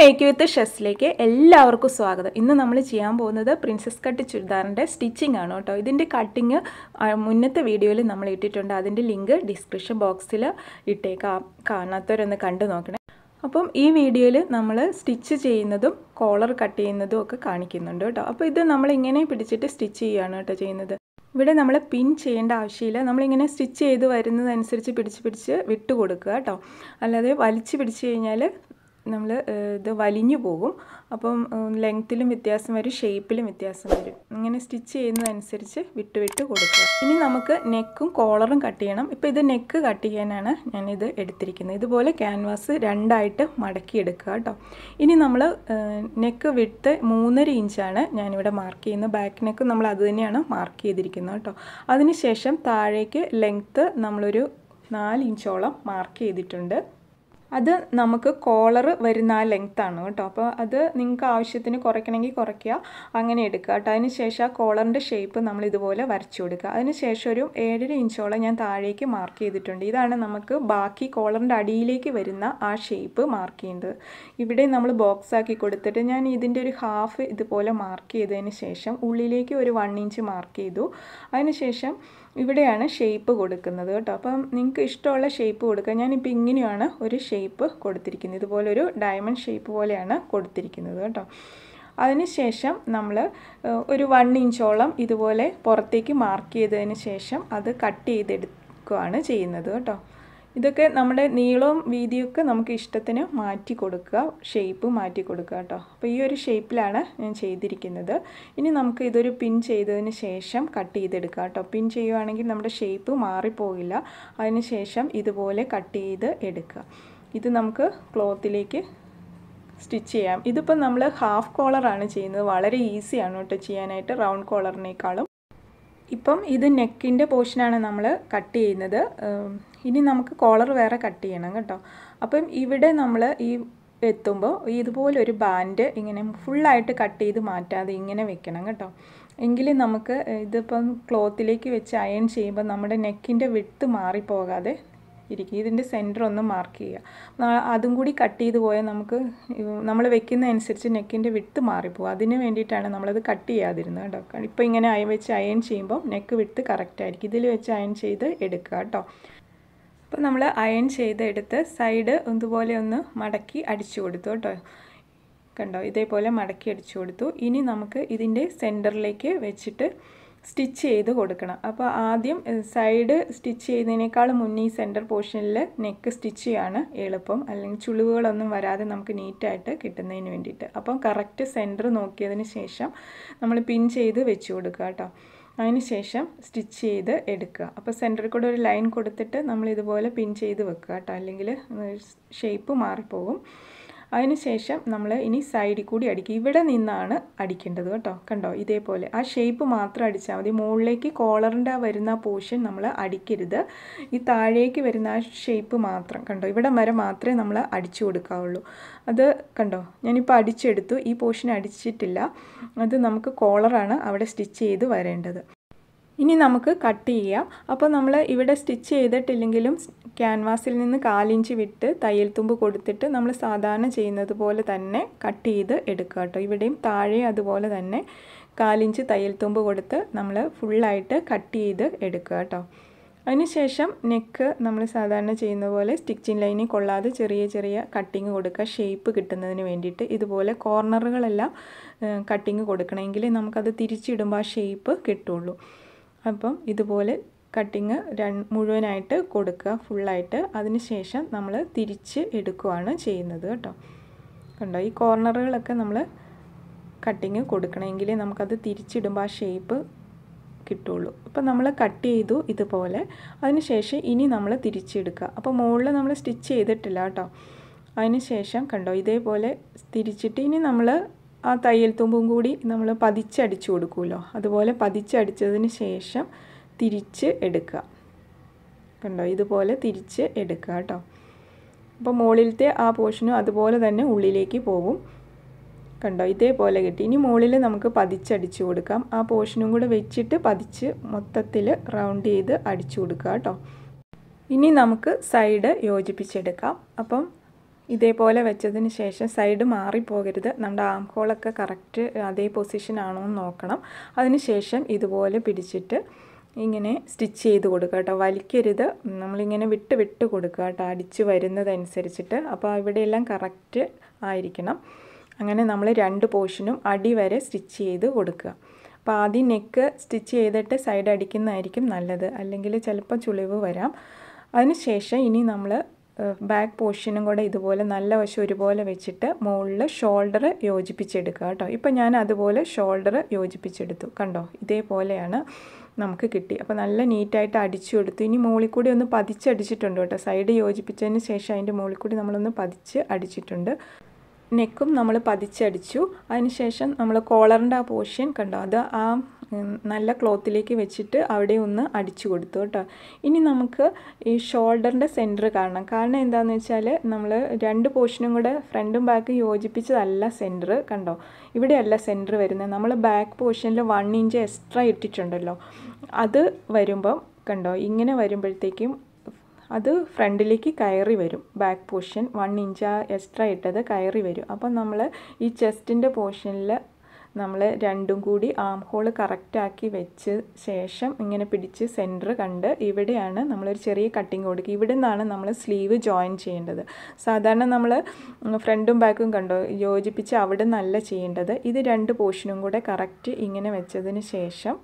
make വിത്ത് ഷെസ്സിലേക്ക് എല്ലാവർക്കും സ്വാഗതം ഇന്ന് നമ്മൾ ചെയ്യാൻ പോകുന്നത് പ്രിൻസസ് കട്ട് ചുരിദാറിൻ്റെ സ്റ്റിച്ചിങ് ആണ് കേട്ടോ ഇതിൻ്റെ കട്ടിങ് മുന്നത്തെ വീഡിയോയിൽ നമ്മൾ ഇട്ടിട്ടുണ്ട് അതിൻ്റെ ലിങ്ക് ഡിസ്ക്രിപ്ഷൻ ബോക്സിൽ ഇട്ടേക്കാം കാണാത്തവരൊന്ന് കണ്ടു നോക്കണേ അപ്പം ഈ വീഡിയോയിൽ നമ്മൾ സ്റ്റിച്ച് ചെയ്യുന്നതും കോളർ കട്ട് ചെയ്യുന്നതും ഒക്കെ കാണിക്കുന്നുണ്ട് കേട്ടോ അപ്പോൾ ഇത് നമ്മൾ ഇങ്ങനെ പിടിച്ചിട്ട് സ്റ്റിച്ച് ചെയ്യുകയാണ് കേട്ടോ ചെയ്യുന്നത് ഇവിടെ നമ്മൾ പിൻ ചെയ്യേണ്ട ആവശ്യമില്ല നമ്മളിങ്ങനെ സ്റ്റിച്ച് ചെയ്ത് വരുന്നതനുസരിച്ച് പിടിച്ച് പിടിച്ച് വിട്ട് കൊടുക്കുക കേട്ടോ അല്ലാതെ വലിച്ച് പിടിച്ച് കഴിഞ്ഞാൽ നമ്മൾ ഇത് വലിഞ്ഞു പോകും അപ്പം ലെങ്ത്തിലും വ്യത്യാസം വരും ഷേപ്പിലും വ്യത്യാസം വരും ഇങ്ങനെ സ്റ്റിച്ച് ചെയ്യുന്നതനുസരിച്ച് വിട്ട് വിട്ട് കൊടുക്കുക ഇനി നമുക്ക് നെക്കും കോളറും കട്ട് ചെയ്യണം ഇപ്പോൾ ഇത് നെക്ക് കട്ട് ചെയ്യാനാണ് ഞാനിത് എടുത്തിരിക്കുന്നത് ഇതുപോലെ ക്യാൻവാസ് രണ്ടായിട്ട് മടക്കി എടുക്കുക കേട്ടോ ഇനി നമ്മൾ നെക്ക് വിട്ട് മൂന്നര ഇഞ്ചാണ് ഞാനിവിടെ മാർക്ക് ചെയ്യുന്നത് ബാക്ക് നെക്ക് നമ്മൾ അത് തന്നെയാണ് മാർക്ക് ചെയ്തിരിക്കുന്നത് കേട്ടോ അതിനുശേഷം താഴേക്ക് ലെങ്ത്ത് നമ്മളൊരു നാല് ഇഞ്ചോളം മാർക്ക് ചെയ്തിട്ടുണ്ട് അത് നമുക്ക് കോളർ വരുന്ന ആ ലെങ്ത്താണ് കേട്ടോ അപ്പോൾ അത് നിങ്ങൾക്ക് ആവശ്യത്തിന് കുറയ്ക്കണമെങ്കിൽ കുറയ്ക്കുക അങ്ങനെ എടുക്കുക കേട്ടോ അതിന് ശേഷം ആ കോളറിൻ്റെ ഷേപ്പ് നമ്മൾ ഇതുപോലെ വരച്ചു കൊടുക്കുക അതിന് ശേഷം ഒരു ഏഴര ഇഞ്ചോളം ഞാൻ താഴേക്ക് മാർക്ക് ചെയ്തിട്ടുണ്ട് ഇതാണ് നമുക്ക് ബാക്കി കോളറിൻ്റെ അടിയിലേക്ക് വരുന്ന ആ ഷേപ്പ് മാർക്ക് ചെയ്യേണ്ടത് ഇവിടെ നമ്മൾ ബോക്സ് ആക്കി കൊടുത്തിട്ട് ഞാൻ ഇതിൻ്റെ ഒരു ഹാഫ് ഇതുപോലെ മാർക്ക് ചെയ്തതിന് ശേഷം ഉള്ളിലേക്ക് ഒരു വൺ ഇഞ്ച് മാർക്ക് ചെയ്തു അതിന് ശേഷം ഇവിടെയാണ് ഷേപ്പ് കൊടുക്കുന്നത് കേട്ടോ അപ്പം നിങ്ങൾക്ക് ഇഷ്ടമുള്ള ഷേപ്പ് കൊടുക്കുക ഞാനിപ്പോൾ ഇങ്ങനെയാണ് ഒരു ഷേപ്പ് കൊടുത്തിരിക്കുന്നത് ഇതുപോലൊരു ഡയമണ്ട് ഷേപ്പ് പോലെയാണ് കൊടുത്തിരിക്കുന്നത് കേട്ടോ അതിനുശേഷം നമ്മൾ ഒരു വൺ ഇഞ്ചോളം ഇതുപോലെ പുറത്തേക്ക് മാർക്ക് ചെയ്തതിന് ശേഷം അത് കട്ട് ചെയ്തെടുക്കുകയാണ് ചെയ്യുന്നത് കേട്ടോ ഇതൊക്കെ നമ്മുടെ നീളവും വീതിയൊക്കെ നമുക്ക് ഇഷ്ടത്തിന് മാറ്റി കൊടുക്കുക ഷേപ്പ് മാറ്റി കൊടുക്കുക കേട്ടോ അപ്പോൾ ഈ ഒരു ഷേപ്പിലാണ് ഞാൻ ചെയ്തിരിക്കുന്നത് ഇനി നമുക്ക് ഇതൊരു പിൻ ചെയ്തതിന് ശേഷം കട്ട് ചെയ്തെടുക്കുക കേട്ടോ പിൻ ചെയ്യുവാണെങ്കിൽ നമ്മുടെ ഷേപ്പ് മാറിപ്പോകില്ല അതിന് ശേഷം ഇതുപോലെ കട്ട് ചെയ്ത് എടുക്കുക ഇത് നമുക്ക് ക്ലോത്തിലേക്ക് സ്റ്റിച്ച് ചെയ്യാം ഇതിപ്പോൾ നമ്മൾ ഹാഫ് കോളറാണ് ചെയ്യുന്നത് വളരെ ഈസിയാണ് കേട്ടോ ചെയ്യാനായിട്ട് റൗണ്ട് കോളറിനേക്കാളും ഇപ്പം ഇത് നെക്കിൻ്റെ പോർഷനാണ് നമ്മൾ കട്ട് ചെയ്യുന്നത് ഇനി നമുക്ക് കോളർ വേറെ കട്ട് ചെയ്യണം കേട്ടോ അപ്പം ഇവിടെ നമ്മൾ ഈ എത്തുമ്പോൾ ഇതുപോലെ ഒരു ബാൻഡ് ഇങ്ങനെ ഫുള്ളായിട്ട് കട്ട് ചെയ്ത് മാറ്റാതെ ഇങ്ങനെ വെക്കണം കേട്ടോ എങ്കിലും നമുക്ക് ഇതിപ്പം ക്ലോത്തിലേക്ക് വെച്ച് അയൺ ചെയ്യുമ്പോൾ നമ്മുടെ നെക്കിൻ്റെ വിട്ട് മാറിപ്പോകാതെ ഇരിക്കും ഇതിൻ്റെ സെൻറ്റർ ഒന്ന് മാർക്ക് ചെയ്യുക അതും കൂടി കട്ട് ചെയ്ത് പോയാൽ നമുക്ക് നമ്മൾ വെക്കുന്ന അനുസരിച്ച് നെക്കിൻ്റെ വിട്ട് മാറിപ്പോകും അതിന് വേണ്ടിയിട്ടാണ് നമ്മളത് കട്ട് ചെയ്യാതിരുന്നത് കേട്ടോ ഇപ്പോൾ ഇങ്ങനെ അയ വെച്ച് അയൺ ചെയ്യുമ്പോൾ നെക്ക് വിട്ട് കറക്റ്റ് ആയിരിക്കും ഇതിൽ വെച്ച് അയൺ ചെയ്ത് എടുക്കുക കേട്ടോ അപ്പോൾ നമ്മൾ അയൺ ചെയ്ത് എടുത്ത് സൈഡ് ഇതുപോലെ ഒന്ന് മടക്കി അടിച്ചു കൊടുത്തു കേട്ടോ കണ്ടോ ഇതേപോലെ മടക്കി അടിച്ചു കൊടുത്തു ഇനി നമുക്ക് ഇതിൻ്റെ സെൻറ്ററിലേക്ക് വെച്ചിട്ട് സ്റ്റിച്ച് ചെയ്ത് കൊടുക്കണം അപ്പോൾ ആദ്യം സൈഡ് സ്റ്റിച്ച് ചെയ്യുന്നതിനേക്കാൾ മുന്നേ ഈ സെൻറ്റർ പോർഷനിൽ നെക്ക് സ്റ്റിച്ച് ചെയ്യാണ് എളുപ്പം അല്ലെങ്കിൽ ചുളിവുകളൊന്നും വരാതെ നമുക്ക് നീറ്റായിട്ട് കിട്ടുന്നതിന് വേണ്ടിയിട്ട് അപ്പം കറക്റ്റ് സെൻറ്റർ നോക്കിയതിന് ശേഷം നമ്മൾ പിൻ ചെയ്ത് വെച്ച് കൊടുക്കുക കേട്ടോ അതിന് ശേഷം സ്റ്റിച്ച് ചെയ്ത് എടുക്കുക അപ്പോൾ സെൻറ്ററിൽ കൂടെ ഒരു ലൈൻ കൊടുത്തിട്ട് നമ്മൾ ഇതുപോലെ പിൻ ചെയ്ത് വെക്കുക കേട്ടോ അല്ലെങ്കിൽ ഷേപ്പ് മാറിപ്പോകും അതിനുശേഷം നമ്മൾ ഇനി സൈഡിൽ കൂടി അടിക്കും ഇവിടെ നിന്നാണ് അടിക്കേണ്ടത് കേട്ടോ കണ്ടോ ഇതേപോലെ ആ ഷേപ്പ് മാത്രം അടിച്ചാൽ മതി മുകളിലേക്ക് കോളറിൻ്റെ വരുന്ന പോർഷൻ നമ്മൾ അടിക്കരുത് ഈ താഴേക്ക് വരുന്ന ആ ഷേപ്പ് മാത്രം കണ്ടോ ഇവിടെ വരെ മാത്രമേ നമ്മൾ അടിച്ചു കൊടുക്കാവുള്ളൂ അത് കണ്ടോ ഞാനിപ്പോൾ അടിച്ചെടുത്തു ഈ പോർഷൻ അടിച്ചിട്ടില്ല അത് നമുക്ക് കോളറാണ് അവിടെ സ്റ്റിച്ച് ചെയ്ത് വരേണ്ടത് ഇനി നമുക്ക് കട്ട് ചെയ്യാം അപ്പോൾ നമ്മൾ ഇവിടെ സ്റ്റിച്ച് ചെയ്തിട്ടില്ലെങ്കിലും ക്യാൻവാസിൽ നിന്ന് കാലിഞ്ച് വിട്ട് തയ്യൽ തുമ്പ് കൊടുത്തിട്ട് നമ്മൾ സാധാരണ ചെയ്യുന്നത് പോലെ തന്നെ കട്ട് ചെയ്ത് എടുക്കുക കേട്ടോ ഇവിടെയും താഴെ അതുപോലെ തന്നെ കാലിഞ്ച് തയ്യൽ തുമ്പ് കൊടുത്ത് നമ്മൾ ഫുള്ളായിട്ട് കട്ട് ചെയ്ത് എടുക്കുക കേട്ടോ അതിനുശേഷം നെക്ക് നമ്മൾ സാധാരണ ചെയ്യുന്ന പോലെ സ്റ്റിച്ചിങ് ലൈനിൽ കൊള്ളാതെ ചെറിയ ചെറിയ കട്ടിങ് കൊടുക്കുക ഷേപ്പ് കിട്ടുന്നതിന് വേണ്ടിയിട്ട് ഇതുപോലെ കോർണറുകളെല്ലാം കട്ടിങ് കൊടുക്കണമെങ്കിൽ നമുക്കത് തിരിച്ചിടുമ്പോൾ ആ ഷേപ്പ് കിട്ടുള്ളൂ അപ്പം ഇതുപോലെ കട്ടിങ് രണ്ട് മുഴുവനായിട്ട് കൊടുക്കുക ഫുള്ളായിട്ട് അതിന് ശേഷം നമ്മൾ തിരിച്ച് എടുക്കുകയാണ് ചെയ്യുന്നത് കേട്ടോ കണ്ടോ ഈ കോർണറുകളൊക്കെ നമ്മൾ കട്ടിങ് കൊടുക്കണമെങ്കിൽ നമുക്കത് തിരിച്ചിടുമ്പോൾ ആ ഷേപ്പ് കിട്ടുള്ളൂ അപ്പോൾ നമ്മൾ കട്ട് ചെയ്തു ഇതുപോലെ അതിന് ശേഷം ഇനി നമ്മൾ തിരിച്ചെടുക്കുക അപ്പോൾ മുകളിൽ നമ്മൾ സ്റ്റിച്ച് ചെയ്തിട്ടില്ല കേട്ടോ അതിന് ശേഷം കണ്ടോ ഇതേപോലെ തിരിച്ചിട്ട് ഇനി നമ്മൾ ആ തയ്യൽ തുമ്പും കൂടി നമ്മൾ പതിച്ചടിച്ചു കൊടുക്കുമല്ലോ അതുപോലെ പതിച്ചടിച്ചതിന് ശേഷം തിരിച്ച് എടുക്കുക കണ്ടോ ഇതുപോലെ തിരിച്ച് എടുക്കുക കേട്ടോ അപ്പോൾ മുകളിലത്തെ ആ പോർഷനും അതുപോലെ തന്നെ ഉള്ളിലേക്ക് പോകും കണ്ടോ ഇതേപോലെ കിട്ടി ഇനി മുകളിൽ നമുക്ക് പതിച്ചടിച്ചു കൊടുക്കാം ആ പോർഷനും കൂടെ വെച്ചിട്ട് പതിച്ച് മൊത്തത്തിൽ റൗണ്ട് ചെയ്ത് അടിച്ചു കൊടുക്കുക കേട്ടോ ഇനി നമുക്ക് സൈഡ് യോജിപ്പിച്ചെടുക്കാം അപ്പം ഇതേപോലെ വെച്ചതിന് ശേഷം സൈഡ് മാറിപ്പോകരുത് നമ്മുടെ ആം ഹോളൊക്കെ കറക്റ്റ് അതേ പൊസിഷൻ ആണോ എന്ന് നോക്കണം അതിന് ശേഷം ഇതുപോലെ പിടിച്ചിട്ട് ഇങ്ങനെ സ്റ്റിച്ച് ചെയ്ത് കൊടുക്കുക കേട്ടോ വലിക്കരുത് നമ്മളിങ്ങനെ വിട്ട് വിട്ട് കൊടുക്കുക കേട്ടോ അടിച്ച് വരുന്നതനുസരിച്ചിട്ട് അപ്പോൾ ഇവിടെയെല്ലാം കറക്റ്റ് ആയിരിക്കണം അങ്ങനെ നമ്മൾ രണ്ട് പോർഷനും അടി വരെ സ്റ്റിച്ച് ചെയ്ത് കൊടുക്കുക അപ്പോൾ ആദ്യം നെക്ക് സ്റ്റിച്ച് ചെയ്തിട്ട് സൈഡ് അടിക്കുന്നതായിരിക്കും നല്ലത് അല്ലെങ്കിൽ ചിലപ്പോൾ ചുളിവ് വരാം അതിനുശേഷം ഇനി നമ്മൾ ബാക്ക് പോർഷനും കൂടെ ഇതുപോലെ നല്ല വശം ഒരുപോലെ വെച്ചിട്ട് മുകളിൽ ഷോൾഡർ യോജിപ്പിച്ചെടുക്കുക കേട്ടോ ഇപ്പം ഞാൻ അതുപോലെ ഷോൾഡർ യോജിപ്പിച്ചെടുത്തു കണ്ടോ ഇതേപോലെയാണ് നമുക്ക് കിട്ടി അപ്പോൾ നല്ല നീറ്റായിട്ട് അടിച്ചു കൊടുത്തു ഇനി മുകളിൽ കൂടി ഒന്ന് പതിച്ചടിച്ചിട്ടുണ്ട് കേട്ടോ സൈഡ് യോജിപ്പിച്ചതിന് ശേഷം അതിൻ്റെ മുകളിൽ കൂടി നമ്മളൊന്ന് പതിച്ച് അടിച്ചിട്ടുണ്ട് നെക്കും നമ്മൾ പതിച്ചടിച്ചു അതിനുശേഷം നമ്മൾ കോളറിൻ്റെ ആ പോർഷൻ കണ്ടോ അത് ആ നല്ല ക്ലോത്തിലേക്ക് വെച്ചിട്ട് അവിടെ ഒന്ന് അടിച്ചു കൊടുത്തു കേട്ടോ ഇനി നമുക്ക് ഈ ഷോൾഡറിൻ്റെ സെൻറ്റർ കാണണം കാരണം എന്താണെന്ന് വെച്ചാൽ നമ്മൾ രണ്ട് പോർഷനും കൂടെ ഫ്രണ്ടും ബാക്കും യോജിപ്പിച്ചതല്ല സെൻറ്റർ കണ്ടോ ഇവിടെയല്ല സെൻറ്റർ വരുന്നത് നമ്മൾ ബാക്ക് പോർഷനിൽ വൺ ഇഞ്ച് എക്സ്ട്രാ ഇട്ടിട്ടുണ്ടല്ലോ അത് വരുമ്പം കണ്ടോ ഇങ്ങനെ വരുമ്പോഴത്തേക്കും അത് ഫ്രണ്ടിലേക്ക് കയറി വരും back portion one inch extra ഇട്ടത് കയറി വരും അപ്പം നമ്മൾ ഈ ചെസ്റ്റിൻ്റെ പോർഷനിൽ നമ്മൾ രണ്ടും കൂടി ആം ഹോൾ കറക്റ്റാക്കി വെച്ച് ശേഷം ഇങ്ങനെ പിടിച്ച് സെൻറ്റർ കണ്ട് ഇവിടെയാണ് നമ്മളൊരു ചെറിയ കട്ടിങ് കൊടുക്കുക ഇവിടെ നിന്നാണ് നമ്മൾ സ്ലീവ് ജോയിൻ ചെയ്യേണ്ടത് സാധാരണ നമ്മൾ ഫ്രണ്ടും ബാക്കും കണ്ടോ യോജിപ്പിച്ച് അവിടെ നിന്നല്ല ചെയ്യേണ്ടത് ഇത് രണ്ട് പോർഷനും കൂടെ കറക്റ്റ് ഇങ്ങനെ വെച്ചതിന് ശേഷം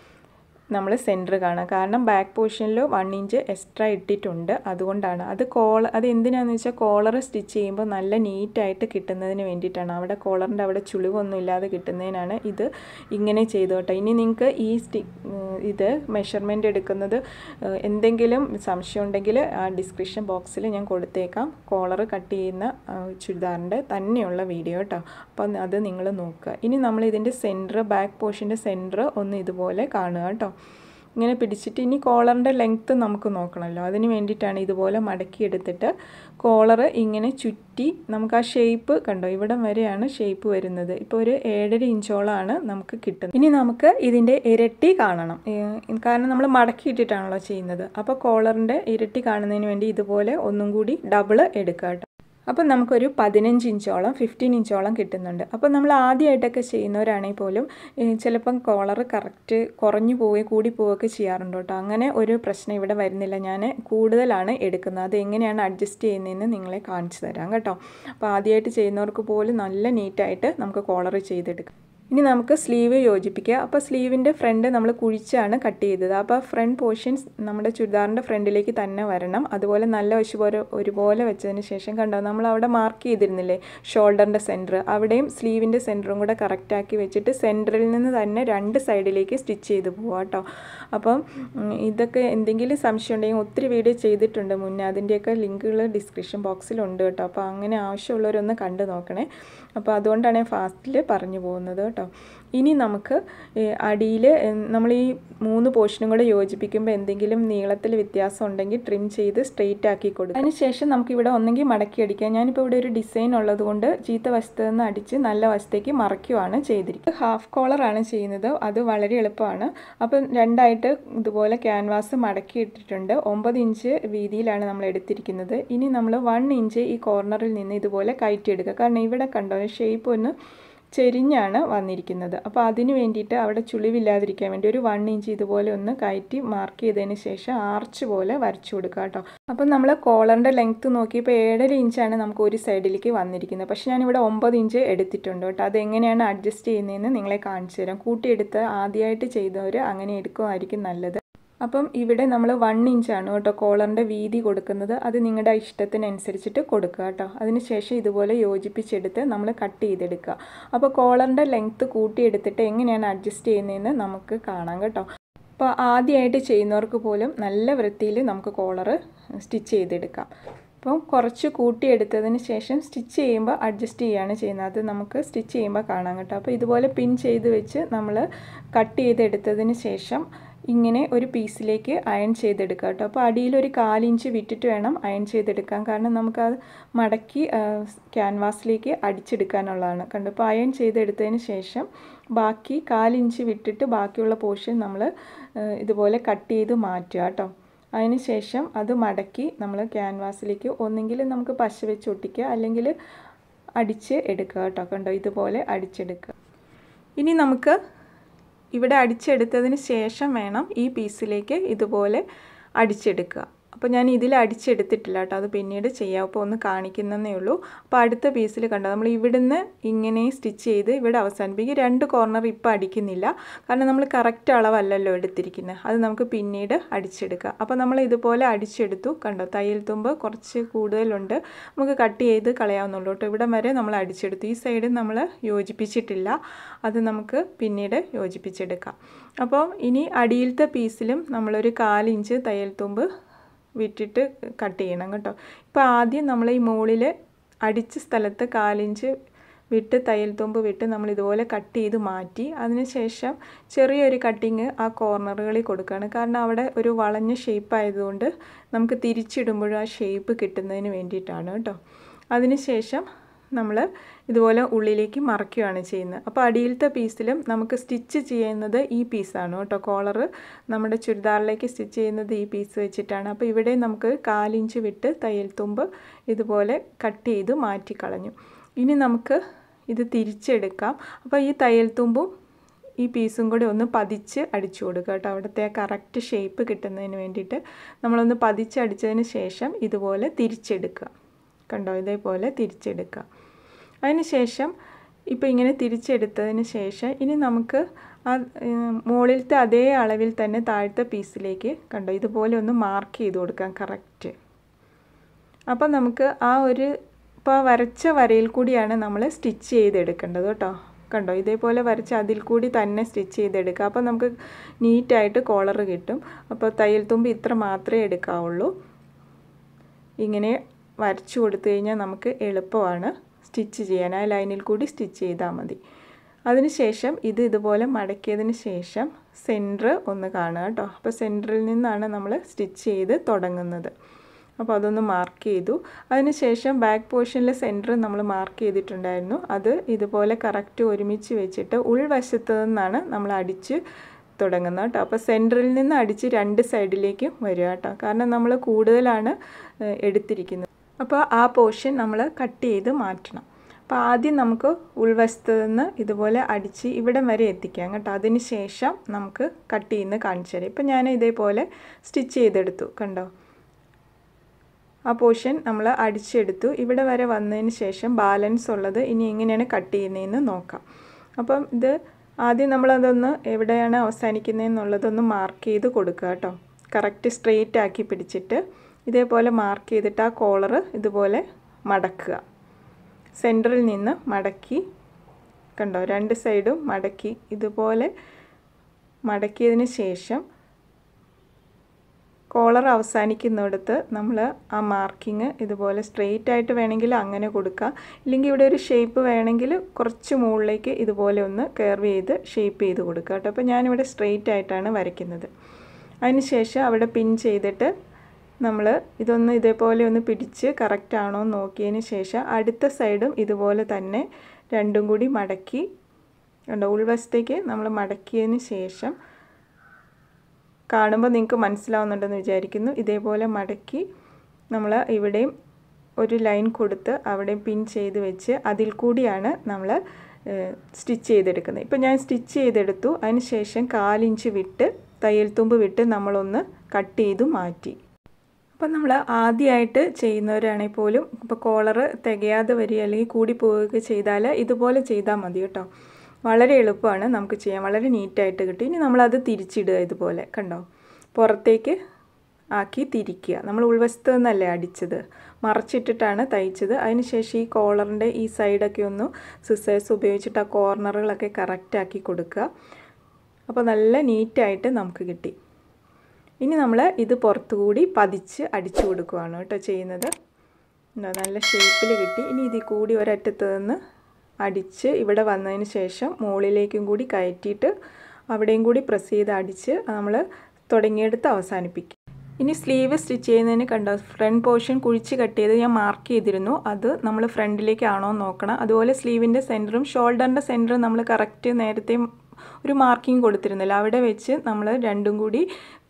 നമ്മൾ സെൻറ്റർ കാണുക കാരണം ബാക്ക് പോർഷനിൽ വൺ ഇഞ്ച് എക്സ്ട്രാ ഇട്ടിട്ടുണ്ട് അതുകൊണ്ടാണ് അത് കോള അത് എന്തിനാണെന്ന് വെച്ചാൽ കോളർ സ്റ്റിച്ച് ചെയ്യുമ്പോൾ നല്ല നീറ്റായിട്ട് കിട്ടുന്നതിന് വേണ്ടിയിട്ടാണ് അവിടെ കോളറിൻ്റെ അവിടെ ചുളിവൊന്നും ഇല്ലാതെ കിട്ടുന്നതിനാണ് ഇത് ഇങ്ങനെ ചെയ്തു കേട്ടോ ഇനി നിങ്ങൾക്ക് ഈ സ്റ്റി ഇത് മെഷർമെൻ്റ് എടുക്കുന്നത് എന്തെങ്കിലും സംശയം ഉണ്ടെങ്കിൽ ആ ഡിസ്ക്രിപ്ഷൻ ബോക്സിൽ ഞാൻ കൊടുത്തേക്കാം കോളർ കട്ട് ചെയ്യുന്ന ചുരിദാറിൻ്റെ തന്നെയുള്ള വീഡിയോ കേട്ടോ അപ്പം അത് നിങ്ങൾ നോക്കുക ഇനി നമ്മൾ ഇതിൻ്റെ സെൻറ്റർ ബാക്ക് പോർഷൻ്റെ സെൻറ്റർ ഒന്ന് ഇതുപോലെ കാണുക കേട്ടോ ഇങ്ങനെ പിടിച്ചിട്ട് ഇനി കോളറിൻ്റെ ലെങ്ത്ത് നമുക്ക് നോക്കണമല്ലോ അതിന് വേണ്ടിയിട്ടാണ് ഇതുപോലെ മടക്കി എടുത്തിട്ട് കോളർ ഇങ്ങനെ ചുറ്റി നമുക്ക് ആ ഷേപ്പ് കണ്ടോ ഇവിടം വരെയാണ് ഷേപ്പ് വരുന്നത് ഇപ്പോൾ ഒരു ഏഴര ഇഞ്ചോളമാണ് നമുക്ക് കിട്ടുന്നത് ഇനി നമുക്ക് ഇതിൻ്റെ ഇരട്ടി കാണണം കാരണം നമ്മൾ മടക്കി ഇട്ടിട്ടാണല്ലോ ചെയ്യുന്നത് അപ്പോൾ കോളറിൻ്റെ ഇരട്ടി കാണുന്നതിന് വേണ്ടി ഇതുപോലെ ഒന്നും കൂടി ഡബിൾ എടുക്കുക കേട്ടോ അപ്പോൾ നമുക്കൊരു പതിനഞ്ച് ഇഞ്ചോളം ഫിഫ്റ്റീൻ ഇഞ്ചോളം കിട്ടുന്നുണ്ട് അപ്പോൾ നമ്മൾ ആദ്യമായിട്ടൊക്കെ ചെയ്യുന്നവരാണെങ്കിൽ പോലും ചിലപ്പം കോളർ കറക്റ്റ് കുറഞ്ഞു പോവുകയും കൂടി പോവുകയൊക്കെ ചെയ്യാറുണ്ട് കേട്ടോ അങ്ങനെ ഒരു പ്രശ്നം ഇവിടെ വരുന്നില്ല ഞാൻ കൂടുതലാണ് എടുക്കുന്നത് അത് എങ്ങനെയാണ് അഡ്ജസ്റ്റ് ചെയ്യുന്നതെന്ന് നിങ്ങളെ കാണിച്ചു തരാം കേട്ടോ അപ്പോൾ ആദ്യമായിട്ട് ചെയ്യുന്നവർക്ക് പോലും നല്ല നീറ്റായിട്ട് നമുക്ക് കോളർ ചെയ്തെടുക്കാം ഇനി നമുക്ക് സ്ലീവ് യോജിപ്പിക്കുക അപ്പോൾ സ്ലീവിൻ്റെ ഫ്രണ്ട് നമ്മൾ കുഴിച്ചാണ് കട്ട് ചെയ്തത് അപ്പോൾ ഫ്രണ്ട് പോർഷൻസ് നമ്മുടെ ചുരിദാറിൻ്റെ ഫ്രണ്ടിലേക്ക് തന്നെ വരണം അതുപോലെ നല്ല വശം ഒരു ഒരുപോലെ വെച്ചതിന് ശേഷം കണ്ടോ നമ്മൾ അവിടെ മാർക്ക് ചെയ്തിരുന്നില്ലേ ഷോൾഡറിൻ്റെ സെൻറ്റർ അവിടെയും സ്ലീവിൻ്റെ സെൻറ്ററും കൂടെ കറക്റ്റാക്കി വെച്ചിട്ട് സെൻറ്ററിൽ നിന്ന് തന്നെ രണ്ട് സൈഡിലേക്ക് സ്റ്റിച്ച് ചെയ്ത് പോവാം കേട്ടോ അപ്പം ഇതൊക്കെ എന്തെങ്കിലും സംശയം ഉണ്ടെങ്കിൽ ഒത്തിരി വീഡിയോ ചെയ്തിട്ടുണ്ട് മുന്നേ അതിൻ്റെയൊക്കെ ലിങ്കുകൾ ഡിസ്ക്രിപ്ഷൻ ബോക്സിലുണ്ട് കേട്ടോ അപ്പോൾ അങ്ങനെ ആവശ്യമുള്ളവരൊന്ന് കണ്ടു നോക്കണേ അപ്പോൾ അതുകൊണ്ടാണ് ഞാൻ ഫാസ്റ്റിൽ പറഞ്ഞു പോകുന്നത് കേട്ടോ ഇനി നമുക്ക് അടിയിൽ നമ്മൾ ഈ മൂന്ന് പോർഷനും കൂടെ യോജിപ്പിക്കുമ്പോൾ എന്തെങ്കിലും നീളത്തിൽ വ്യത്യാസം ഉണ്ടെങ്കിൽ ട്രിം ചെയ്ത് സ്ട്രെയിറ്റ് ആക്കി കൊടുക്കും അതിനുശേഷം നമുക്കിവിടെ ഒന്നെങ്കിൽ മടക്കി അടിക്കാം ഞാനിപ്പോൾ ഇവിടെ ഒരു ഡിസൈൻ ഉള്ളതുകൊണ്ട് ചീത്ത വശത്ത് നിന്ന് അടിച്ച് നല്ല വശത്തേക്ക് മറയ്ക്കുവാണ് ചെയ്തിരിക്കുന്നത് ഹാഫ് കോളറാണ് ചെയ്യുന്നത് അത് വളരെ എളുപ്പമാണ് അപ്പം രണ്ടായിട്ട് ഇതുപോലെ ക്യാൻവാസ് മടക്കി ഇട്ടിട്ടുണ്ട് ഒമ്പത് ഇഞ്ച് വീതിയിലാണ് നമ്മൾ എടുത്തിരിക്കുന്നത് ഇനി നമ്മൾ വൺ ഇഞ്ച് ഈ കോർണറിൽ നിന്ന് ഇതുപോലെ കയറ്റിയെടുക്കുക കാരണം ഇവിടെ കണ്ടോ ഷേപ്പ് ഒന്ന് ചെരിഞ്ഞാണ് വന്നിരിക്കുന്നത് അപ്പോൾ അതിന് വേണ്ടിയിട്ട് അവിടെ ചുളിവില്ലാതിരിക്കാൻ വേണ്ടി ഒരു വൺ ഇഞ്ച് ഇതുപോലെ ഒന്ന് കയറ്റി മാർക്ക് ചെയ്തതിന് ശേഷം ആർച്ച് പോലെ വരച്ചു കൊടുക്കുക കേട്ടോ അപ്പം നമ്മൾ കോളറിൻ്റെ ലെങ്ത്ത് നോക്കിയപ്പോൾ ഏഴര ഇഞ്ചാണ് നമുക്ക് ഒരു സൈഡിലേക്ക് വന്നിരിക്കുന്നത് പക്ഷേ ഞാനിവിടെ ഒമ്പത് ഇഞ്ച് എടുത്തിട്ടുണ്ട് കേട്ടോ അതെങ്ങനെയാണ് അഡ്ജസ്റ്റ് ചെയ്യുന്നതെന്ന് നിങ്ങളെ കാണിച്ചു തരാം കൂട്ടിയെടുത്ത് ആദ്യമായിട്ട് ചെയ്തവർ അങ്ങനെ എടുക്കുമായിരിക്കും നല്ലത് അപ്പം ഇവിടെ നമ്മൾ വൺ ഇഞ്ചാണ് കേട്ടോ കോളറിൻ്റെ വീതി കൊടുക്കുന്നത് അത് നിങ്ങളുടെ ഇഷ്ടത്തിനനുസരിച്ചിട്ട് കൊടുക്കുക കേട്ടോ അതിനുശേഷം ഇതുപോലെ യോജിപ്പിച്ചെടുത്ത് നമ്മൾ കട്ട് ചെയ്തെടുക്കുക അപ്പോൾ കോളറിൻ്റെ ലെങ്ത്ത് കൂട്ടിയെടുത്തിട്ട് എങ്ങനെയാണ് അഡ്ജസ്റ്റ് ചെയ്യുന്നതെന്ന് നമുക്ക് കാണാം കേട്ടോ അപ്പോൾ ആദ്യമായിട്ട് ചെയ്യുന്നവർക്ക് പോലും നല്ല വൃത്തിയിൽ നമുക്ക് കോളർ സ്റ്റിച്ച് ചെയ്തെടുക്കാം അപ്പം കുറച്ച് കൂട്ടിയെടുത്തതിന് ശേഷം സ്റ്റിച്ച് ചെയ്യുമ്പോൾ അഡ്ജസ്റ്റ് ചെയ്യുകയാണ് ചെയ്യുന്നത് അത് നമുക്ക് സ്റ്റിച്ച് ചെയ്യുമ്പോൾ കാണാം കേട്ടോ അപ്പോൾ ഇതുപോലെ പിൻ ചെയ്ത് വെച്ച് നമ്മൾ കട്ട് ചെയ്തെടുത്തതിന് ശേഷം ഇങ്ങനെ ഒരു പീസിലേക്ക് അയൺ ചെയ്തെടുക്കുക കേട്ടോ അപ്പോൾ അടിയിൽ ഒരു കാലിഞ്ച് വിട്ടിട്ട് വേണം അയൺ ചെയ്തെടുക്കാൻ കാരണം നമുക്കത് മടക്കി ക്യാൻവാസിലേക്ക് അടിച്ചെടുക്കാനുള്ളതാണ് കണ്ടോ അപ്പോൾ അയൺ ചെയ്തെടുത്തതിന് ശേഷം ബാക്കി കാലിഞ്ച് വിട്ടിട്ട് ബാക്കിയുള്ള പോർഷൻ നമ്മൾ ഇതുപോലെ കട്ട് ചെയ്ത് മാറ്റുക കേട്ടോ അതിന് ശേഷം അത് മടക്കി നമ്മൾ ക്യാൻവാസിലേക്ക് ഒന്നെങ്കിൽ നമുക്ക് പശ വെച്ച് ഒട്ടിക്കുക അല്ലെങ്കിൽ അടിച്ച് എടുക്കുക കേട്ടോ കണ്ടോ ഇതുപോലെ അടിച്ചെടുക്കുക ഇനി നമുക്ക് ഇവിടെ അടിച്ചെടുത്തതിന് ശേഷം വേണം ഈ പീസിലേക്ക് ഇതുപോലെ അടിച്ചെടുക്കുക അപ്പോൾ ഞാൻ ഇതിൽ അടിച്ചെടുത്തിട്ടില്ല കേട്ടോ അത് പിന്നീട് ചെയ്യാം അപ്പോൾ ഒന്ന് കാണിക്കുന്നതേ ഉള്ളൂ അപ്പോൾ അടുത്ത പീസിൽ കണ്ടോ നമ്മൾ ഇവിടുന്ന് ഇങ്ങനെ സ്റ്റിച്ച് ചെയ്ത് ഇവിടെ അവസാനിപ്പിക്കും രണ്ട് കോർണർ ഇപ്പോൾ അടിക്കുന്നില്ല കാരണം നമ്മൾ കറക്റ്റ് അളവല്ലല്ലോ എടുത്തിരിക്കുന്നത് അത് നമുക്ക് പിന്നീട് അടിച്ചെടുക്കാം അപ്പോൾ നമ്മൾ ഇതുപോലെ അടിച്ചെടുത്തു കണ്ടോ തയ്യൽ തുമ്പ് കുറച്ച് കൂടുതലുണ്ട് നമുക്ക് കട്ട് ചെയ്ത് കളയാവുന്നുള്ളൂ കേട്ടോ ഇവിടം വരെ നമ്മൾ അടിച്ചെടുത്തു ഈ സൈഡ് നമ്മൾ യോജിപ്പിച്ചിട്ടില്ല അത് നമുക്ക് പിന്നീട് യോജിപ്പിച്ചെടുക്കാം അപ്പോൾ ഇനി അടിയിലത്തെ പീസിലും നമ്മളൊരു കാലിഞ്ച് തയ്യൽ തുമ്പ് വിട്ടിട്ട് കട്ട് ചെയ്യണം കേട്ടോ ഇപ്പോൾ ആദ്യം നമ്മൾ ഈ മുകളിൽ അടിച്ച സ്ഥലത്ത് കാലിഞ്ച് വിട്ട് തയ്യൽ തുമ്പ് വിട്ട് നമ്മൾ ഇതുപോലെ കട്ട് ചെയ്ത് മാറ്റി അതിനുശേഷം ചെറിയൊരു കട്ടിങ് ആ കോർണറുകളിൽ കൊടുക്കുകയാണ് കാരണം അവിടെ ഒരു വളഞ്ഞ ഷേപ്പ് ആയതുകൊണ്ട് നമുക്ക് തിരിച്ചിടുമ്പോഴും ആ ഷേപ്പ് കിട്ടുന്നതിന് വേണ്ടിയിട്ടാണ് കേട്ടോ അതിനുശേഷം നമ്മൾ ഇതുപോലെ ഉള്ളിലേക്ക് മറയ്ക്കുകയാണ് ചെയ്യുന്നത് അപ്പോൾ അടിയിലത്തെ പീസിലും നമുക്ക് സ്റ്റിച്ച് ചെയ്യുന്നത് ഈ പീസാണ് കേട്ടോ കോളർ നമ്മുടെ ചുരിദാറിലേക്ക് സ്റ്റിച്ച് ചെയ്യുന്നത് ഈ പീസ് വെച്ചിട്ടാണ് അപ്പോൾ ഇവിടെ നമുക്ക് കാലിഞ്ച് വിട്ട് തയ്യൽ തുമ്പ് ഇതുപോലെ കട്ട് ചെയ്ത് മാറ്റിക്കളഞ്ഞു ഇനി നമുക്ക് ഇത് തിരിച്ചെടുക്കാം അപ്പോൾ ഈ തയ്യൽ തുമ്പും ഈ പീസും കൂടി ഒന്ന് പതിച്ച് അടിച്ചു കൊടുക്കുക കേട്ടോ അവിടുത്തെ കറക്റ്റ് ഷേപ്പ് കിട്ടുന്നതിന് വേണ്ടിയിട്ട് നമ്മളൊന്ന് പതിച്ചടിച്ചതിന് ശേഷം ഇതുപോലെ തിരിച്ചെടുക്കുക കണ്ടോ ഇതേപോലെ തിരിച്ചെടുക്കുക അതിന് ശേഷം ഇപ്പോൾ ഇങ്ങനെ തിരിച്ചെടുത്തതിന് ശേഷം ഇനി നമുക്ക് ആ മുകളിലത്തെ അതേ അളവിൽ തന്നെ താഴത്തെ പീസിലേക്ക് കണ്ടോ ഇതുപോലെ ഒന്ന് മാർക്ക് ചെയ്ത് കൊടുക്കാം കറക്റ്റ് അപ്പോൾ നമുക്ക് ആ ഒരു ഇപ്പോൾ വരച്ച വരയിൽ കൂടിയാണ് നമ്മൾ സ്റ്റിച്ച് ചെയ്തെടുക്കേണ്ടത് കേട്ടോ കണ്ടോ ഇതേപോലെ വരച്ച് അതിൽ കൂടി തന്നെ സ്റ്റിച്ച് ചെയ്തെടുക്കുക അപ്പോൾ നമുക്ക് നീറ്റായിട്ട് കോളർ കിട്ടും അപ്പോൾ തയ്യൽ തുമ്പ് ഇത്ര മാത്രമേ എടുക്കാവുള്ളൂ ഇങ്ങനെ വരച്ചു കൊടുത്തു കഴിഞ്ഞാൽ നമുക്ക് എളുപ്പമാണ് സ്റ്റിച്ച് ചെയ്യാൻ ആ ലൈനിൽ കൂടി സ്റ്റിച്ച് ചെയ്താൽ മതി അതിനുശേഷം ഇത് ഇതുപോലെ മടക്കിയതിന് ശേഷം സെൻറ്റർ ഒന്ന് കാണുക കേട്ടോ അപ്പോൾ സെൻറ്ററിൽ നിന്നാണ് നമ്മൾ സ്റ്റിച്ച് ചെയ്ത് തുടങ്ങുന്നത് അപ്പോൾ അതൊന്ന് മാർക്ക് ചെയ്തു അതിനുശേഷം ബാക്ക് പോർഷനിലെ സെൻറ്റർ നമ്മൾ മാർക്ക് ചെയ്തിട്ടുണ്ടായിരുന്നു അത് ഇതുപോലെ കറക്റ്റ് ഒരുമിച്ച് വെച്ചിട്ട് ഉൾവശത്ത് നിന്നാണ് നമ്മൾ അടിച്ച് തുടങ്ങുന്നത് കേട്ടോ അപ്പോൾ സെൻറ്ററിൽ നിന്ന് അടിച്ച് രണ്ട് സൈഡിലേക്കും വരിക കേട്ടോ കാരണം നമ്മൾ കൂടുതലാണ് എടുത്തിരിക്കുന്നത് അപ്പോൾ ആ പോർഷൻ നമ്മൾ കട്ട് ചെയ്ത് മാറ്റണം അപ്പോൾ ആദ്യം നമുക്ക് ഉൾവശത്ത് നിന്ന് ഇതുപോലെ അടിച്ച് ഇവിടം വരെ എത്തിക്കാം കേട്ടോ അതിന് ശേഷം നമുക്ക് കട്ട് ചെയ്യുന്ന കാണിച്ചു തരാം ഇപ്പം ഞാൻ ഇതേപോലെ സ്റ്റിച്ച് ചെയ്തെടുത്തു കണ്ടോ ആ പോർഷൻ നമ്മൾ അടിച്ചെടുത്തു ഇവിടെ വരെ വന്നതിന് ശേഷം ബാലൻസ് ഉള്ളത് ഇനി എങ്ങനെയാണ് കട്ട് ചെയ്യുന്നതെന്ന് നോക്കാം അപ്പം ഇത് ആദ്യം നമ്മളതൊന്ന് എവിടെയാണ് അവസാനിക്കുന്നതെന്നുള്ളതൊന്ന് മാർക്ക് ചെയ്ത് കൊടുക്കുക കേട്ടോ കറക്റ്റ് സ്ട്രെയിറ്റ് ആക്കി പിടിച്ചിട്ട് ഇതേപോലെ മാർക്ക് ചെയ്തിട്ട് ആ കോളർ ഇതുപോലെ മടക്കുക സെൻറ്ററിൽ നിന്ന് മടക്കി കണ്ടോ രണ്ട് സൈഡും മടക്കി ഇതുപോലെ മടക്കിയതിന് ശേഷം കോളർ അവസാനിക്കുന്നിടത്ത് നമ്മൾ ആ മാർക്കിങ് ഇതുപോലെ സ്ട്രെയിറ്റ് ആയിട്ട് വേണമെങ്കിൽ അങ്ങനെ കൊടുക്കുക ഇല്ലെങ്കിൽ ഇവിടെ ഒരു ഷേപ്പ് വേണമെങ്കിൽ കുറച്ച് മുകളിലേക്ക് ഇതുപോലെ ഒന്ന് കർവ് ചെയ്ത് ഷേപ്പ് ചെയ്ത് കൊടുക്കുക കേട്ടോ അപ്പോൾ ഞാനിവിടെ സ്ട്രെയിറ്റ് ആയിട്ടാണ് വരയ്ക്കുന്നത് അതിനുശേഷം അവിടെ പിൻ ചെയ്തിട്ട് നമ്മൾ ഇതൊന്ന് ഇതേപോലെ ഒന്ന് പിടിച്ച് കറക്റ്റ് ആണോ എന്ന് നോക്കിയതിന് ശേഷം അടുത്ത സൈഡും ഇതുപോലെ തന്നെ രണ്ടും കൂടി മടക്കി കണ്ടോ ഉൾവശത്തേക്ക് നമ്മൾ മടക്കിയതിന് ശേഷം കാണുമ്പോൾ നിങ്ങൾക്ക് മനസ്സിലാവുന്നുണ്ടെന്ന് വിചാരിക്കുന്നു ഇതേപോലെ മടക്കി നമ്മൾ ഇവിടെയും ഒരു ലൈൻ കൊടുത്ത് അവിടെ പിൻ ചെയ്ത് വെച്ച് അതിൽ കൂടിയാണ് നമ്മൾ സ്റ്റിച്ച് ചെയ്തെടുക്കുന്നത് ഇപ്പോൾ ഞാൻ സ്റ്റിച്ച് ചെയ്തെടുത്തു അതിന് ശേഷം കാലിഞ്ച് വിട്ട് തയ്യൽ തുമ്പ് വിട്ട് നമ്മളൊന്ന് കട്ട് ചെയ്തു മാറ്റി അപ്പം നമ്മൾ ആദ്യമായിട്ട് ചെയ്യുന്നവരാണെങ്കിൽ പോലും ഇപ്പോൾ കോളർ തികയാതെ വരിക അല്ലെങ്കിൽ കൂടി പോവുകയൊക്കെ ചെയ്താൽ ഇതുപോലെ ചെയ്താൽ മതി കേട്ടോ വളരെ എളുപ്പമാണ് നമുക്ക് ചെയ്യാൻ വളരെ നീറ്റായിട്ട് കിട്ടും ഇനി നമ്മളത് തിരിച്ചിടുക ഇതുപോലെ കണ്ടോ പുറത്തേക്ക് ആക്കി തിരിക്കുക നമ്മൾ ഉൾവശത്ത് നിന്നല്ലേ അടിച്ചത് മറച്ചിട്ടിട്ടാണ് തയ്ച്ചത് അതിനുശേഷം ഈ കോളറിൻ്റെ ഈ സൈഡൊക്കെ ഒന്ന് സിസേഴ്സ് ഉപയോഗിച്ചിട്ട് ആ കോർണറുകളൊക്കെ കറക്റ്റാക്കി കൊടുക്കുക അപ്പോൾ നല്ല നീറ്റായിട്ട് നമുക്ക് കിട്ടി ഇനി നമ്മൾ ഇത് പുറത്തുകൂടി പതിച്ച് അടിച്ചു കൊടുക്കുകയാണ് കേട്ടോ ചെയ്യുന്നത് നല്ല ഷേപ്പിൽ കിട്ടി ഇനി ഇതിൽ കൂടി ഒരറ്റത്ത് നിന്ന് അടിച്ച് ഇവിടെ വന്നതിന് ശേഷം മുകളിലേക്കും കൂടി കയറ്റിയിട്ട് അവിടെയും കൂടി പ്രസ് ചെയ്ത് അടിച്ച് നമ്മൾ തുടങ്ങിയെടുത്ത് അവസാനിപ്പിക്കും ഇനി സ്ലീവ് സ്റ്റിച്ച് ചെയ്യുന്നതിന് കണ്ടോ ഫ്രണ്ട് പോർഷൻ കുഴിച്ച് കട്ട് ചെയ്ത് ഞാൻ മാർക്ക് ചെയ്തിരുന്നു അത് നമ്മൾ ഫ്രണ്ടിലേക്കാണോ നോക്കണം അതുപോലെ സ്ലീവിൻ്റെ സെൻറ്ററും ഷോൾഡറിൻ്റെ സെൻറ്ററും നമ്മൾ കറക്റ്റ് നേരത്തെ ഒരു മാർക്കിംഗ് കൊടുത്തിരുന്നില്ല അവിടെ വെച്ച് നമ്മൾ രണ്ടും കൂടി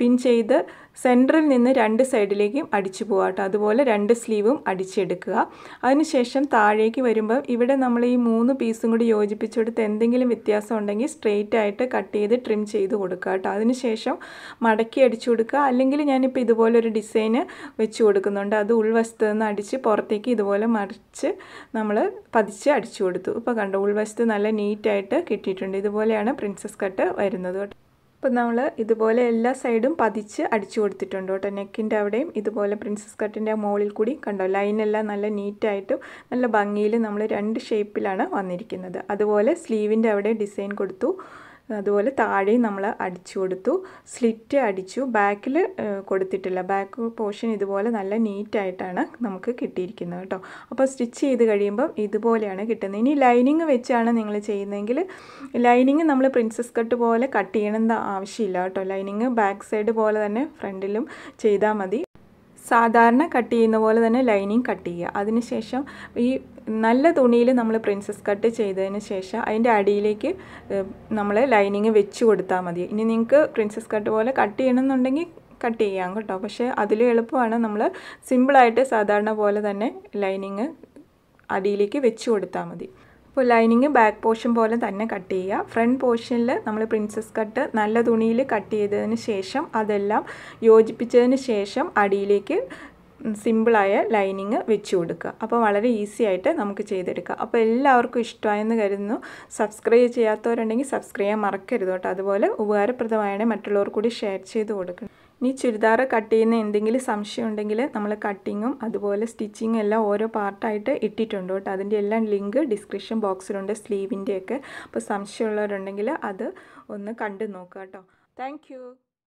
പിൻ ചെയ്ത് സെൻറ്ററിൽ നിന്ന് രണ്ട് സൈഡിലേക്കും അടിച്ചു പോകാം കേട്ടോ അതുപോലെ രണ്ട് സ്ലീവും അടിച്ചെടുക്കുക അതിനുശേഷം താഴേക്ക് വരുമ്പോൾ ഇവിടെ നമ്മൾ ഈ മൂന്ന് പീസും കൂടി യോജിപ്പിച്ചെടുത്ത് എന്തെങ്കിലും വ്യത്യാസം ഉണ്ടെങ്കിൽ സ്ട്രെയിറ്റ് ആയിട്ട് കട്ട് ചെയ്ത് ട്രിം ചെയ്ത് കൊടുക്കുക കേട്ടോ അതിനുശേഷം മടക്കി അടിച്ചു കൊടുക്കുക അല്ലെങ്കിൽ ഞാനിപ്പോൾ ഇതുപോലൊരു ഡിസൈന് വെച്ച് കൊടുക്കുന്നുണ്ട് അത് ഉൾവശത്ത് നിന്ന് അടിച്ച് പുറത്തേക്ക് ഇതുപോലെ മറിച്ച് നമ്മൾ പതിച്ച് അടിച്ചു കൊടുത്തു ഇപ്പോൾ കണ്ടോ ഉൾവശത്ത് നല്ല നീറ്റായിട്ട് കിട്ടിയിട്ടുണ്ട് ഇതുപോലെയാണ് പ്രിൻസസ് കട്ട് വരുന്നത് കേട്ടോ അപ്പോൾ നമ്മൾ ഇതുപോലെ എല്ലാ സൈഡും പതിച്ച് അടിച്ചു കൊടുത്തിട്ടുണ്ട് കേട്ടോ നെക്കിൻ്റെ അവിടെയും ഇതുപോലെ പ്രിൻസസ് കട്ടിൻ്റെ മുകളിൽ കൂടി കണ്ടോ ലൈനെല്ലാം നല്ല നീറ്റായിട്ടും നല്ല ഭംഗിയിൽ നമ്മൾ രണ്ട് ഷേപ്പിലാണ് വന്നിരിക്കുന്നത് അതുപോലെ സ്ലീവിൻ്റെ അവിടെ ഡിസൈൻ കൊടുത്തു അതുപോലെ താഴെയും നമ്മൾ അടിച്ചു കൊടുത്തു സ്ലിറ്റ് അടിച്ചു ബാക്കിൽ കൊടുത്തിട്ടില്ല ബാക്ക് പോർഷൻ ഇതുപോലെ നല്ല നീറ്റായിട്ടാണ് നമുക്ക് കിട്ടിയിരിക്കുന്നത് കേട്ടോ അപ്പോൾ സ്റ്റിച്ച് ചെയ്ത് കഴിയുമ്പോൾ ഇതുപോലെയാണ് കിട്ടുന്നത് ഇനി ലൈനിങ് വെച്ചാണ് നിങ്ങൾ ചെയ്യുന്നതെങ്കിൽ ലൈനിങ് നമ്മൾ പ്രിൻസസ് കട്ട് പോലെ കട്ട് ചെയ്യണമെന്ന് ആവശ്യമില്ല കേട്ടോ ലൈനിങ് ബാക്ക് സൈഡ് പോലെ തന്നെ ഫ്രണ്ടിലും ചെയ്താൽ മതി സാധാരണ കട്ട് ചെയ്യുന്ന പോലെ തന്നെ ലൈനിങ് കട്ട് ചെയ്യുക അതിനുശേഷം ഈ നല്ല തുണിയിൽ നമ്മൾ പ്രിൻസസ് കട്ട് ചെയ്തതിന് ശേഷം അതിൻ്റെ അടിയിലേക്ക് നമ്മൾ ലൈനിങ് വെച്ച് കൊടുത്താൽ മതി ഇനി നിങ്ങൾക്ക് പ്രിൻസസ് കട്ട് പോലെ കട്ട് ചെയ്യണമെന്നുണ്ടെങ്കിൽ കട്ട് ചെയ്യാം കേട്ടോ പക്ഷേ അതിലും എളുപ്പമാണ് നമ്മൾ സിമ്പിളായിട്ട് സാധാരണ പോലെ തന്നെ ലൈനിങ് അടിയിലേക്ക് വെച്ച് കൊടുത്താൽ മതി അപ്പോൾ ലൈനിങ് ബാക്ക് പോർഷൻ പോലെ തന്നെ കട്ട് ചെയ്യുക ഫ്രണ്ട് പോർഷനിൽ നമ്മൾ പ്രിൻസസ് കട്ട് നല്ല തുണിയിൽ കട്ട് ചെയ്തതിന് ശേഷം അതെല്ലാം യോജിപ്പിച്ചതിന് ശേഷം അടിയിലേക്ക് സിമ്പിളായ ലൈനിങ് വെച്ച് കൊടുക്കുക അപ്പോൾ വളരെ ഈസി ആയിട്ട് നമുക്ക് ചെയ്തെടുക്കാം അപ്പോൾ എല്ലാവർക്കും ഇഷ്ടമായെന്ന് കരുതുന്നു സബ്സ്ക്രൈബ് ചെയ്യാത്തവരുണ്ടെങ്കിൽ സബ്സ്ക്രൈബ് ചെയ്യാൻ മറക്കരുത് കേട്ടോ അതുപോലെ ഉപകാരപ്രദമായാണ് മറ്റുള്ളവർ കൂടി ഷെയർ ചെയ്ത് കൊടുക്കണം ഇനി ചുരിദാർ കട്ട് ചെയ്യുന്ന എന്തെങ്കിലും സംശയം ഉണ്ടെങ്കിൽ നമ്മൾ കട്ടിങ്ങും അതുപോലെ സ്റ്റിച്ചിങ്ങും എല്ലാം ഓരോ പാർട്ടായിട്ട് ഇട്ടിട്ടുണ്ട് കേട്ടോ അതിൻ്റെ എല്ലാം ലിങ്ക് ഡിസ്ക്രിപ്ഷൻ ബോക്സിലുണ്ട് സ്ലീവിൻ്റെയൊക്കെ അപ്പോൾ സംശയമുള്ളവരുണ്ടെങ്കിൽ അത് ഒന്ന് കണ്ടു നോക്കുക കേട്ടോ താങ്ക്